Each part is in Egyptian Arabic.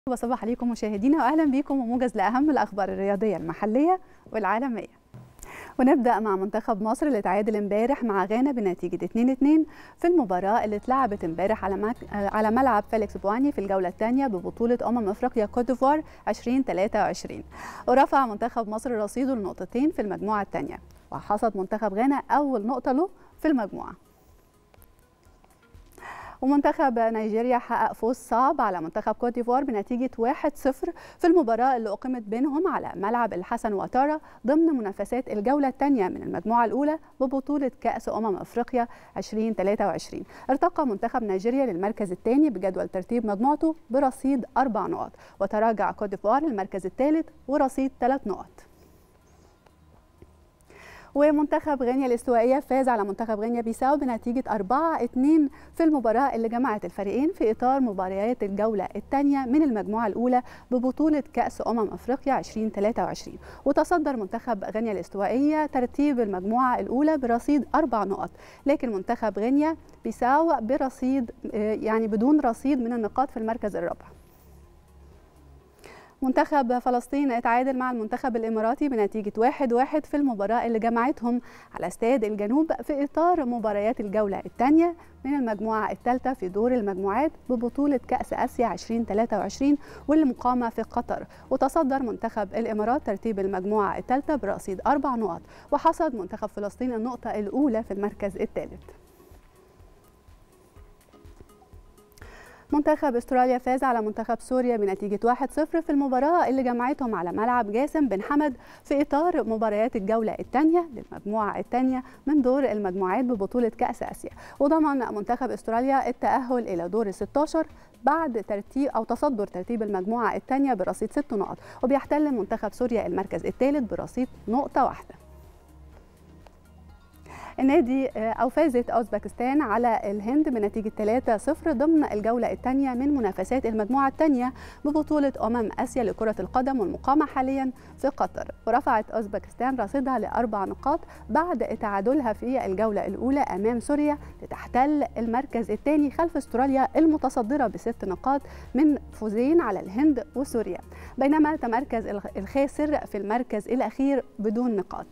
وصباح عليكم مشاهدينا واهلا بكم وموجز لاهم الاخبار الرياضيه المحليه والعالميه. ونبدا مع منتخب مصر اللي تعادل امبارح مع غانا بنتيجه 2-2 في المباراه اللي اتلعبت امبارح على مك... على ملعب فيليكس بواني في الجوله الثانيه ببطوله امم افريقيا كوت ديفوار 2023 ورفع منتخب مصر رصيده لنقطتين في المجموعه الثانيه وحصد منتخب غانا اول نقطه له في المجموعه. ومنتخب نيجيريا حقق فوز صعب على منتخب كوت ديفوار بنتيجة 1-0 في المباراة اللي أقيمت بينهم على ملعب الحسن واتارا ضمن منافسات الجولة الثانية من المجموعة الأولى ببطولة كأس أمم أفريقيا 2023 ارتقى منتخب نيجيريا للمركز الثاني بجدول ترتيب مجموعته برصيد أربع نقط وتراجع كوت ديفوار للمركز الثالث ورصيد ثلاث نقط ومنتخب غينيا الاستوائيه فاز على منتخب غينيا بيساو بنتيجه 4-2 في المباراه اللي جمعت الفريقين في اطار مباريات الجوله الثانيه من المجموعه الاولى ببطوله كاس امم افريقيا 2023 وتصدر منتخب غينيا الاستوائيه ترتيب المجموعه الاولى برصيد اربع نقط لكن منتخب غينيا بيساو برصيد يعني بدون رصيد من النقاط في المركز الرابع منتخب فلسطين اتعادل مع المنتخب الاماراتي بنتيجه 1-1 في المباراه اللي جمعتهم على استاد الجنوب في اطار مباريات الجوله الثانيه من المجموعه الثالثه في دور المجموعات ببطوله كاس اسيا 2023 واللي مقامه في قطر وتصدر منتخب الامارات ترتيب المجموعه الثالثه برصيد اربع نقط وحصد منتخب فلسطين النقطه الاولى في المركز الثالث منتخب استراليا فاز على منتخب سوريا بنتيجة 1-0 في المباراة اللي جمعتهم على ملعب جاسم بن حمد في إطار مباريات الجولة الثانية للمجموعة الثانية من دور المجموعات ببطولة كأس آسيا وضمن منتخب استراليا التأهل إلى دور ال 16 بعد ترتيب أو تصدر ترتيب المجموعة الثانية برصيد ست نقط وبيحتل منتخب سوريا المركز الثالث برصيد نقطة واحدة النادي او فازت اوزبكستان على الهند بنتيجه 3-0 ضمن الجوله الثانيه من منافسات المجموعه الثانيه ببطوله امم اسيا لكره القدم والمقامه حاليا في قطر ورفعت اوزبكستان رصيدها لاربع نقاط بعد تعادلها في الجوله الاولى امام سوريا لتحتل المركز الثاني خلف استراليا المتصدره بست نقاط من فوزين على الهند وسوريا بينما تمركز الخاسر في المركز الاخير بدون نقاط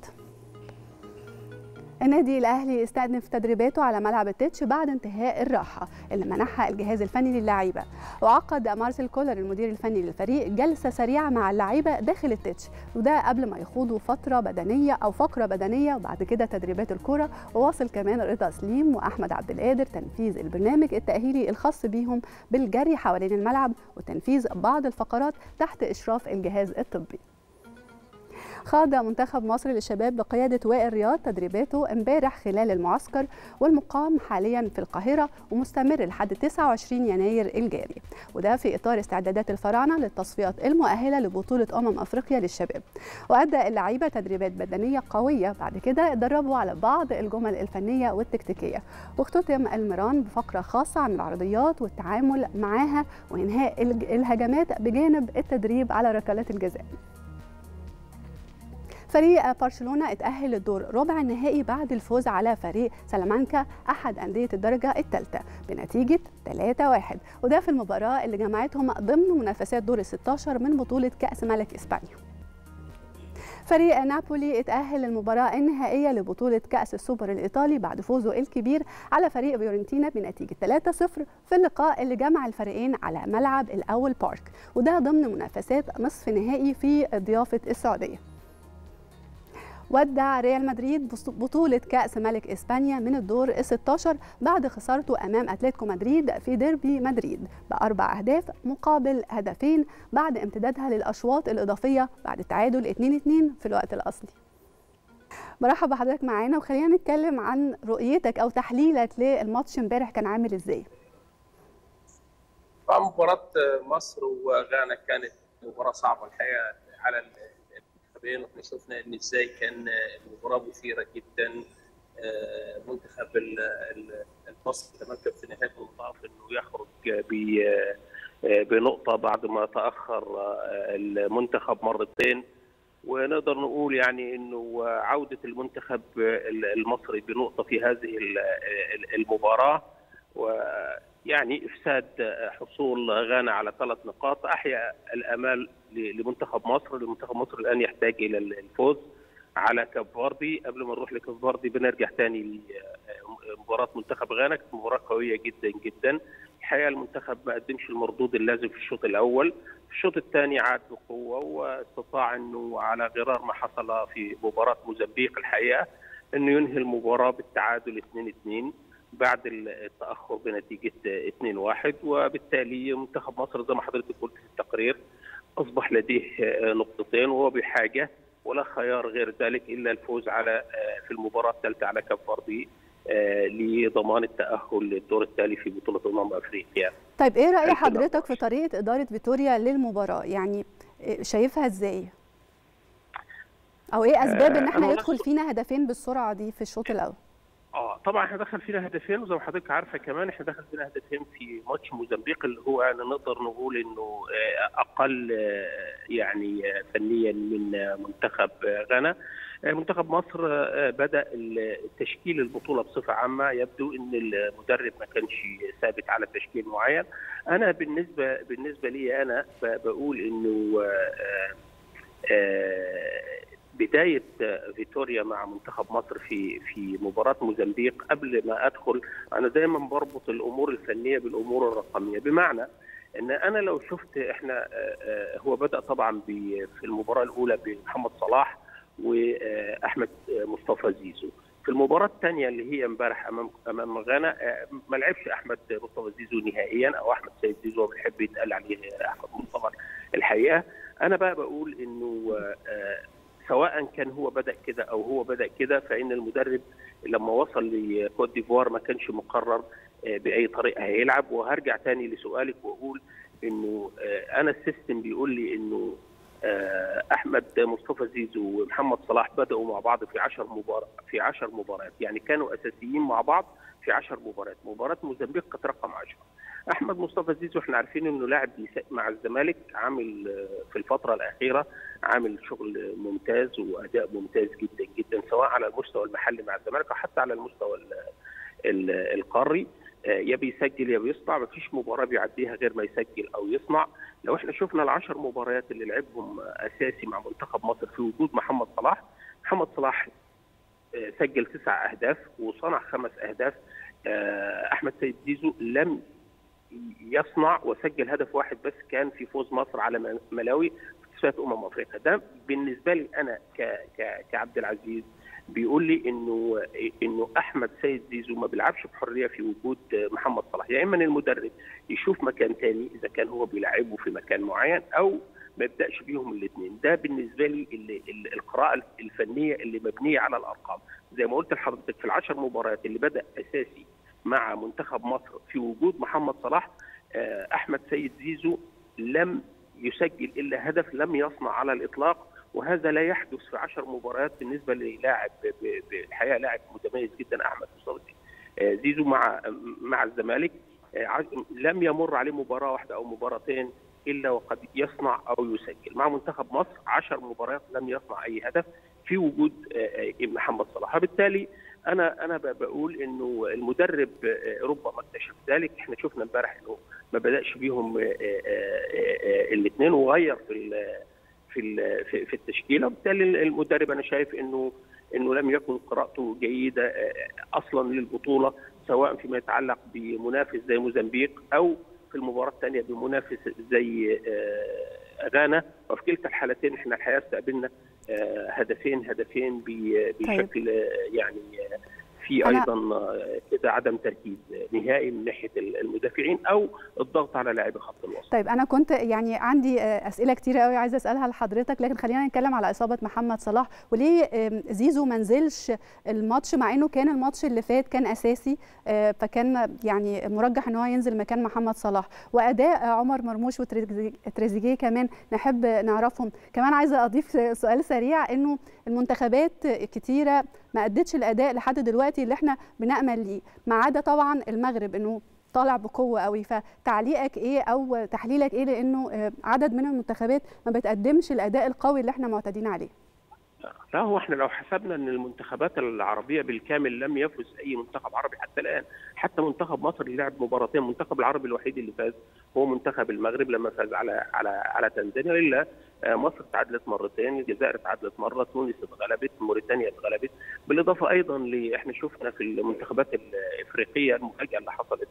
النادي الاهلي استأنف تدريباته على ملعب التتش بعد انتهاء الراحه اللي منحها الجهاز الفني للعيبه وعقد مارسيل كولر المدير الفني للفريق جلسه سريعه مع اللعيبه داخل التتش وده قبل ما يخوضوا فتره بدنيه او فقره بدنيه وبعد كده تدريبات الكره وواصل كمان رضا سليم واحمد عبد القادر تنفيذ البرنامج التاهيلي الخاص بيهم بالجري حوالين الملعب وتنفيذ بعض الفقرات تحت اشراف الجهاز الطبي خاض منتخب مصر للشباب بقيادة وائل رياض تدريباته امبارح خلال المعسكر والمقام حاليا في القاهرة ومستمر لحد 29 يناير الجاري وده في إطار استعدادات الفراعنة للتصفيات المؤهلة لبطولة أمم أفريقيا للشباب وأدى اللعيبة تدريبات بدنية قوية بعد كده اتدربوا على بعض الجمل الفنية والتكتيكية واختتم المران بفقرة خاصة عن العرضيات والتعامل معها وإنهاء الهجمات بجانب التدريب على ركلات الجزاء فريق برشلونه اتأهل للدور ربع النهائي بعد الفوز على فريق سلامانكا أحد أندية الدرجة الثالثة بنتيجة 3-1 وده في المباراة اللي جمعتهم ضمن منافسات دور ال 16 من بطولة كأس ملك إسبانيا. فريق نابولي اتأهل للمباراة النهائية لبطولة كأس السوبر الإيطالي بعد فوزه الكبير على فريق فيورنتينا بنتيجة 3-0 في اللقاء اللي جمع الفريقين على ملعب الأول بارك وده ضمن منافسات نصف نهائي في ضيافة السعودية. ودع ريال مدريد بطولة كأس ملك إسبانيا من الدور ال 16 بعد خسارته أمام أتلتيكو مدريد في ديربي مدريد بأربع أهداف مقابل هدفين بعد امتدادها للأشواط الإضافية بعد التعادل 2-2 في الوقت الأصلي. مرحبا بحضرتك معانا وخلينا نتكلم عن رؤيتك أو تحليلك للماتش امبارح كان عامل إزاي؟ طبعا مباراة مصر وغانا كانت مباراة صعبة الحقيقة على المنتخبين واحنا شفنا ان ازاي كان المباراه مثيره جدا منتخب المصري تمكن في نهايه المطاف انه يخرج بنقطه بعد ما تاخر المنتخب مرتين ونقدر نقول يعني انه عوده المنتخب المصري بنقطه في هذه المباراه يعني افساد حصول غانا على ثلاث نقاط احيا الامال لمنتخب مصر، لمنتخب مصر الان يحتاج الى الفوز على كاب فاردي قبل ما نروح لكاب فاردي بنرجع تاني لمباراه منتخب غانا كانت مباراه قويه جدا جدا الحقيقه المنتخب ما قدمش المردود اللازم في الشوط الاول في الشوط الثاني عاد بقوه واستطاع انه على غرار ما حصل في مباراه موزمبيق الحقيقه انه ينهي المباراه بالتعادل 2 2 بعد التاخر بنتيجه 2-1 وبالتالي منتخب مصر زي ما حضرتك قلت في التقرير اصبح لديه نقطتين وهو بحاجه ولا خيار غير ذلك الا الفوز على في المباراه الثالثه على كاب فاردي لضمان التاهل للدور التالي في بطوله امم افريقيا. طيب ايه راي حضرتك في طريقه اداره فيتوريا للمباراه؟ يعني شايفها ازاي؟ او ايه اسباب ان احنا يدخل فينا هدفين بالسرعه دي في الشوط الاول؟ اه طبعا احنا دخل فينا هدفين وزي ما حضرتك عارفه كمان احنا دخل فينا هدفين في ماتش موزمبيق اللي هو يعني نقدر نقول انه اقل يعني فنيا من منتخب غانا منتخب مصر بدا تشكيل البطوله بصفه عامه يبدو ان المدرب ما كانش ثابت على تشكيل معين انا بالنسبه بالنسبه لي انا بقول انه بدايه فيتوريا مع منتخب مصر في في مباراه موزمبيق قبل ما ادخل انا دايما بربط الامور الفنيه بالامور الرقميه بمعنى ان انا لو شفت احنا هو بدا طبعا في المباراه الاولى بمحمد صلاح واحمد مصطفى زيزو في المباراة الثانية اللي هي امبارح امام امام غانا ما لعبش احمد مصطفى زيزو نهائيا او احمد سيد زيزو بيحب يتقال عليه احمد مصطفى الحقيقة انا بقى بقول انه سواء كان هو بدا كده او هو بدا كده فان المدرب لما وصل لكوت ديفوار ما كانش مقرر باي طريقه هيلعب وهرجع تاني لسؤالك واقول انه انا السيستم بيقول لي انه احمد مصطفى زيزو ومحمد صلاح بداوا مع بعض في 10 مباراه في 10 مباريات يعني كانوا اساسيين مع بعض في 10 مباريات مباراه موزمبيق كانت رقم 10 احمد مصطفى زيزو احنا عارفين انه لاعب مع الزمالك عامل في الفتره الاخيره عامل شغل ممتاز واداء ممتاز جدا جدا سواء على المستوى المحلي مع الزمالك او حتى على المستوى القاري يا بيسجل يا بيصنع ما فيش مباراه بيعديها غير ما يسجل او يصنع لو احنا شفنا العشر مباريات اللي لعبهم اساسي مع منتخب مصر في وجود محمد صلاح محمد صلاح سجل تسع اهداف وصنع خمس اهداف احمد سيد زيزو لم يصنع وسجل هدف واحد بس كان في فوز مصر على ملاوي في تصفيات امم افريقيا ده بالنسبه لي انا كعبد العزيز بيقول لي انه انه احمد سيد زيزو ما بيلعبش بحريه في وجود محمد صلاح يا اما المدرب يشوف مكان تاني اذا كان هو بيلعبه في مكان معين او ما يبداش بيهم الاثنين ده بالنسبه لي اللي اللي القراءه الفنيه اللي مبنيه على الارقام زي ما قلت لحضرتك في العشر مباريات اللي بدا اساسي مع منتخب مصر في وجود محمد صلاح احمد سيد زيزو لم يسجل الا هدف لم يصنع على الاطلاق وهذا لا يحدث في عشر مباريات بالنسبه للاعب بالحقيقه لاعب متميز جدا احمد مصطفى زيزو مع مع الزمالك لم يمر عليه مباراه واحده او مباراتين الا وقد يصنع او يسجل مع منتخب مصر عشر مباريات لم يصنع اي هدف في وجود محمد صلاح وبالتالي انا انا بقول انه المدرب ربما اكتشف ذلك احنا شفنا امبارح انه ما بداش بيهم الاثنين وغير في في في التشكيله وبالتالي المدرب انا شايف انه انه لم يكن قراءته جيده اصلا للبطوله سواء فيما يتعلق بمنافس زي موزمبيق او في المباراه الثانيه بمنافس زي غانا وفي كلتا الحالتين احنا الحقيقه استقبلنا هدفين هدفين بشكل يعني في ايضا كده عدم تركيز نهائي من ناحيه المدافعين او الضغط على لاعبي خط الوسط. طيب انا كنت يعني عندي اسئله كتيره قوي عايزه اسالها لحضرتك لكن خلينا نتكلم على اصابه محمد صلاح وليه زيزو ما نزلش الماتش مع انه كان الماتش اللي فات كان اساسي فكان يعني مرجح ان هو ينزل مكان محمد صلاح واداء عمر مرموش وتريزيجيه كمان نحب نعرفهم كمان عايزه اضيف سؤال سريع انه المنتخبات كتيره ما ادتش الاداء لحد دلوقتي اللي احنا بنامل ليه ما عدا طبعا المغرب انه طالع بقوه قوي فتعليقك ايه او تحليلك ايه لانه عدد من المنتخبات ما بتقدمش الاداء القوي اللي احنا معتادين عليه لا هو احنا لو حسبنا ان المنتخبات العربيه بالكامل لم يفز اي منتخب عربي حتى الان حتى منتخب مصر اللي لعب مباراتين المنتخب العربي الوحيد اللي فاز هو منتخب المغرب لما فاز على على على تنزانيا الا مصر تعادلت مرتين الجزائر تعادلت مره تونس اتغلبت موريتانيا اتغلبت بالاضافه ايضا ل احنا شفنا في المنتخبات الافريقيه المفاجاه اللي حصلت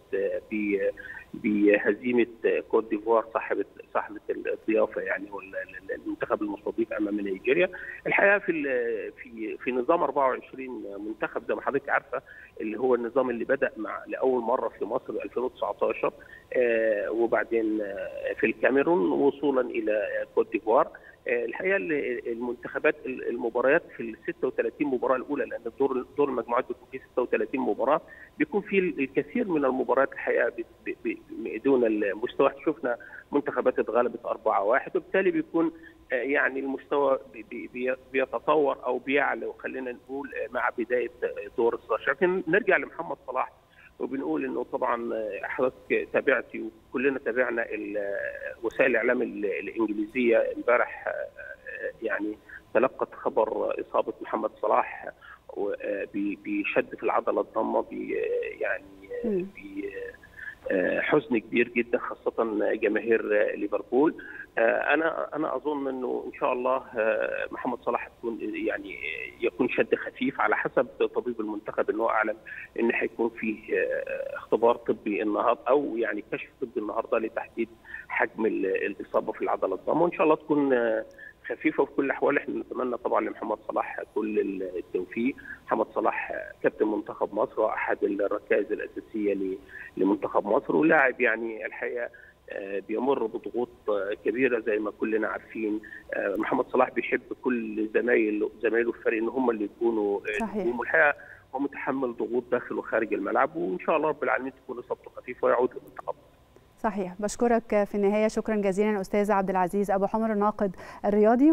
بهزيمه كوت ديفوار صاحبه صاحبه الضيافه يعني المنتخب المستضيف امام نيجيريا الحقيقه في في في نظام 24 منتخب زي ما حضرتك عارفه اللي هو النظام اللي بدا مع لاول مره في مصر 2019 آه وبعدين آه في الكاميرون وصولا الى كوت ديفوار آه الحقيقه المنتخبات المباريات في ال 36 مباراه الاولى لان دور دور المجموعات بيكون فيه 36 مباراه بيكون فيه الكثير من المباريات الحقيقه دون المستوى شفنا منتخبات اتغلبت 4-1 وبالتالي بيكون يعني المستوى بيتطور او بيعلى خلينا نقول مع بدايه دور ال 16 لكن نرجع لمحمد صلاح وبنقول انه طبعا حضرتك تابعتي وكلنا تابعنا وسائل الاعلام الانجليزيه امبارح يعني تلقت خبر اصابه محمد صلاح بشد في العضله الضمه يعني حزن كبير جدا خاصه جماهير ليفربول انا انا اظن انه ان شاء الله محمد صلاح تكون يعني يكون شد خفيف على حسب طبيب المنتخب انه اعلن ان هيكون فيه اختبار طبي النهارده او يعني كشف طبي النهارده لتحديد حجم الاصابه في العضله الضمه وان شاء الله تكون خفيفه وفي كل الاحوال احنا نتمنى طبعا لمحمد صلاح كل التوفيق محمد صلاح كابتن منتخب مصر واحد الركائز الاساسيه لمنتخب مصر ولاعب يعني الحقيقه بيمر بضغوط كبيره زي ما كلنا عارفين محمد صلاح بيحب كل زمايله زمايله في الفريق ان هم اللي يكونوا صحيح الحقيقه هو متحمل ضغوط داخل وخارج الملعب وان شاء الله رب العالمين تكون اصابته خفيفه ويعود لمنتخب صحيح بشكرك في النهايه شكرا جزيلا استاذ عبد العزيز ابو حمر الناقد الرياضي